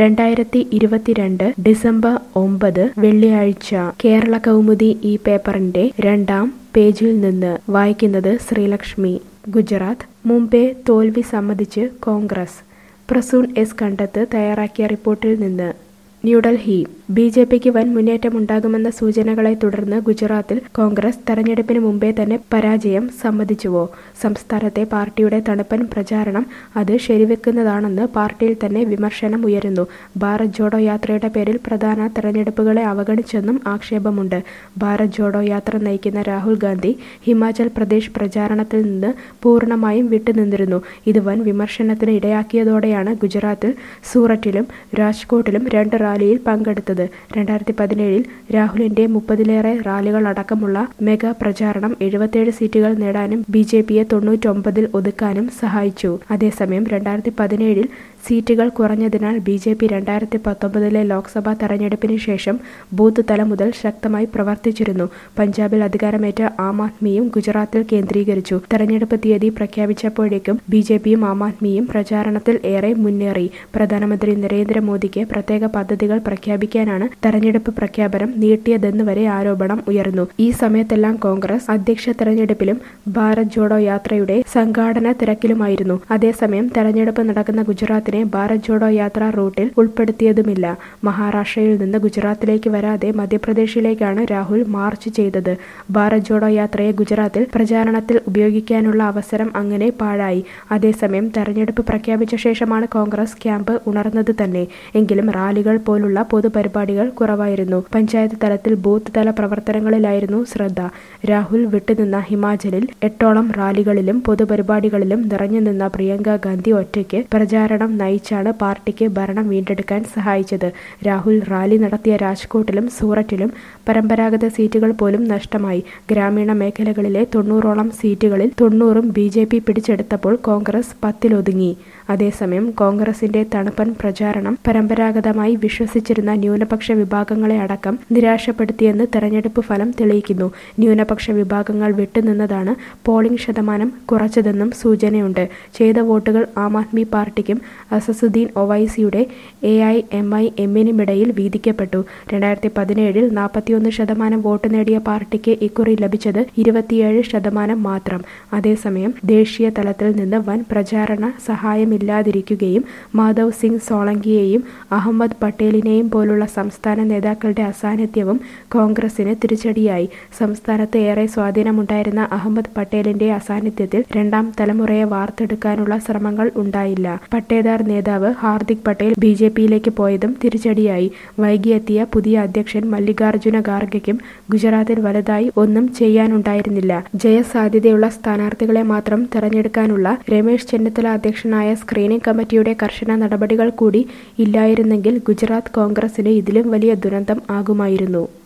രണ്ടായിരത്തി ഇരുപത്തിരണ്ട് ഡിസംബർ ഒമ്പത് വെള്ളിയാഴ്ച കേരള കൗമുദി ഈ പേപ്പറിന്റെ രണ്ടാം പേജിൽ നിന്ന് വായിക്കുന്നത് ശ്രീലക്ഷ്മി ഗുജറാത്ത് മുംബൈ തോൽവി സമ്മതിച്ച് കോൺഗ്രസ് പ്രസൂൺ എസ് കണ്ടത്ത് തയ്യാറാക്കിയ റിപ്പോർട്ടിൽ നിന്ന് ന്യൂഡൽഹി ബി ജെ പിക്ക് വൻ മുന്നേറ്റമുണ്ടാകുമെന്ന സൂചനകളെ തുടർന്ന് ഗുജറാത്തിൽ കോൺഗ്രസ് തെരഞ്ഞെടുപ്പിന് മുമ്പേ തന്നെ പരാജയം സമ്മതിച്ചുവോ സംസ്ഥാനത്തെ പാർട്ടിയുടെ തണുപ്പൻ പ്രചാരണം അത് ശരിവെക്കുന്നതാണെന്ന് പാർട്ടിയിൽ തന്നെ വിമർശനം ഉയരുന്നു ഭാരത് ജോഡോ യാത്രയുടെ പേരിൽ പ്രധാന തെരഞ്ഞെടുപ്പുകളെ അവഗണിച്ചെന്നും ആക്ഷേപമുണ്ട് ഭാരത് ജോഡോ യാത്ര നയിക്കുന്ന രാഹുൽ ഗാന്ധി ഹിമാചൽ പ്രദേശ് പ്രചാരണത്തിൽ നിന്ന് പൂർണ്ണമായും വിട്ടുനിന്നിരുന്നു ഇത് വൻ വിമർശനത്തിന് ഇടയാക്കിയതോടെയാണ് ഗുജറാത്തിൽ സൂററ്റിലും രാജ്കോട്ടിലും രണ്ട് റാലിയിൽ പങ്കെടുത്തത് രണ്ടായിരത്തി പതിനേഴിൽ രാഹുലിന്റെ മുപ്പതിലേറെ റാലികൾ അടക്കമുള്ള മെഗാ പ്രചാരണം എഴുപത്തിയേഴ് സീറ്റുകൾ നേടാനും ബി ജെ പിയെ തൊണ്ണൂറ്റൊമ്പതിൽ ഒതുക്കാനും സഹായിച്ചു അതേസമയം രണ്ടായിരത്തി പതിനേഴിൽ സീറ്റുകൾ കുറഞ്ഞതിനാൽ ബി ജെ പി രണ്ടായിരത്തി പത്തൊമ്പതിലെ ലോക്സഭാ തെരഞ്ഞെടുപ്പിന് ശേഷം ബൂത്ത് തലം മുതൽ ശക്തമായി പ്രവർത്തിച്ചിരുന്നു പഞ്ചാബിൽ അധികാരമേറ്റ ആം ആദ്മിയും ഗുജറാത്തിൽ കേന്ദ്രീകരിച്ചു തെരഞ്ഞെടുപ്പ് തീയതി പ്രഖ്യാപിച്ചപ്പോഴേക്കും ബി ജെ പിയും ആം ആദ്മിയും പ്രചാരണത്തിൽ ഏറെ മുന്നേറി പ്രധാനമന്ത്രി നരേന്ദ്രമോദിക്ക് പ്രത്യേക പദ്ധതികൾ പ്രഖ്യാപിക്കാനാണ് തെരഞ്ഞെടുപ്പ് പ്രഖ്യാപനം നീട്ടിയതെന്ന് വരെ ആരോപണം ഉയർന്നു ഈ സമയത്തെല്ലാം കോൺഗ്രസ് അധ്യക്ഷ തെരഞ്ഞെടുപ്പിലും ഭാരത് ജോഡോ യാത്രയുടെ സംഘാടന തിരക്കിലുമായിരുന്നു അതേസമയം തെരഞ്ഞെടുപ്പ് നടക്കുന്ന ഗുജറാത്തിനെ ഭാരത് ജോഡോ യാത്ര റൂട്ടിൽ ഉൾപ്പെടുത്തിയതുമില്ല മഹാരാഷ്ട്രയിൽ നിന്ന് ഗുജറാത്തിലേക്ക് വരാതെ മധ്യപ്രദേശിലേക്കാണ് രാഹുൽ മാർച്ച് ചെയ്തത് ഭാരത് ജോഡോ യാത്രയെ ഗുജറാത്തിൽ പ്രചാരണത്തിൽ ഉപയോഗിക്കാനുള്ള അവസരം അങ്ങനെ പാഴായി അതേസമയം തെരഞ്ഞെടുപ്പ് പ്രഖ്യാപിച്ച ശേഷമാണ് കോൺഗ്രസ് ക്യാമ്പ് ഉണർന്നത് തന്നെ എങ്കിലും റാലികൾ പോലുള്ള പൊതുപരിപാടികൾ കുറവായിരുന്നു പഞ്ചായത്ത് തലത്തിൽ ബൂത്ത് തല പ്രവർത്തനങ്ങളിലായിരുന്നു ശ്രദ്ധ രാഹുൽ വിട്ടുനിന്ന ഹിമാചലിൽ എട്ടോളം റാലികളിലും പൊതുപരിപാടികളിലും നിറഞ്ഞുനിന്ന പ്രിയങ്ക ഗാന്ധി ഒറ്റയ്ക്ക് പ്രചാരണം നയിച്ചാണ് പാർട്ടിക്ക് ഭരണം വീണ്ടെടുക്കാൻ സഹായിച്ചത് രാഹുൽ റാലി നടത്തിയ രാജ്കോട്ടിലും സൂററ്റിലും പരമ്പരാഗത സീറ്റുകൾ പോലും നഷ്ടമായി ഗ്രാമീണ മേഖലകളിലെ തൊണ്ണൂറോളം സീറ്റുകളിൽ തൊണ്ണൂറും ബി ജെ പി പിടിച്ചെടുത്തപ്പോൾ കോൺഗ്രസ് പത്തിലൊതുങ്ങി അതേസമയം കോൺഗ്രസിന്റെ തണുപ്പൻ പ്രചാരണം പരമ്പരാഗതമായി വിശ്വസിച്ചിരുന്ന ന്യൂനപക്ഷ വിഭാഗങ്ങളെ അടക്കം നിരാശപ്പെടുത്തിയെന്ന് തെരഞ്ഞെടുപ്പ് ഫലം തെളിയിക്കുന്നു ന്യൂനപക്ഷ വിഭാഗങ്ങൾ വിട്ടുനിന്നതാണ് പോളിംഗ് ശതമാനം കുറച്ചതെന്നും സൂചനയുണ്ട് ചെയ്ത വോട്ടുകൾ ആം ആദ്മി പാർട്ടിക്കും അസസുദ്ദീൻ ഒവൈസിയുടെ എ ഐ എം ഐ എമ്മിനുമിടയിൽ വീതിക്കപ്പെട്ടു രണ്ടായിരത്തി പതിനേഴിൽ നാൽപ്പത്തിയൊന്ന് ശതമാനം വോട്ട് നേടിയ പാർട്ടിക്ക് ഇക്കുറി ലഭിച്ചത് ഇരുപത്തിയേഴ് ശതമാനം മാത്രം അതേസമയം ദേശീയ തലത്തിൽ നിന്ന് വൻ പ്രചാരണ സഹായമില്ലാതിരിക്കുകയും മാധവ് സിംഗ് സോളങ്കിയെയും അഹമ്മദ് പട്ടേലിനെയും പോലുള്ള സംസ്ഥാന നേതാക്കളുടെ അസാന്നിധ്യവും കോൺഗ്രസിന് തിരിച്ചടിയായി സംസ്ഥാനത്ത് ഏറെ സ്വാധീനമുണ്ടായിരുന്ന അഹമ്മദ് പട്ടേലിന്റെ അസാന്നിധ്യത്തിൽ രണ്ടാം തലമുറയെ വാർത്തെടുക്കാനുള്ള ശ്രമങ്ങൾ ഉണ്ടായില്ല പട്ടേദാർ നേതാവ് ഹാർദിക് പട്ടേൽ ബി ജെ പിയിലേക്ക് പോയതും തിരിച്ചടിയായി വൈകിയെത്തിയ പുതിയ അധ്യക്ഷൻ മല്ലികാർജുന ഖാർഗെക്കും ഗുജറാത്തിൽ വലുതായി ഒന്നും ചെയ്യാനുണ്ടായിരുന്നില്ല ജയസാധ്യതയുള്ള സ്ഥാനാർത്ഥികളെ മാത്രം തെരഞ്ഞെടുക്കാനുള്ള രമേശ് ചെന്നിത്തല അധ്യക്ഷനായ സ്ക്രീനിംഗ് കമ്മിറ്റിയുടെ കർശന നടപടികൾ കൂടി ഇല്ലായിരുന്നെങ്കിൽ ഗുജറാത്ത് കോൺഗ്രസിന് ഇതിലും വലിയ ദുരന്തം ആകുമായിരുന്നു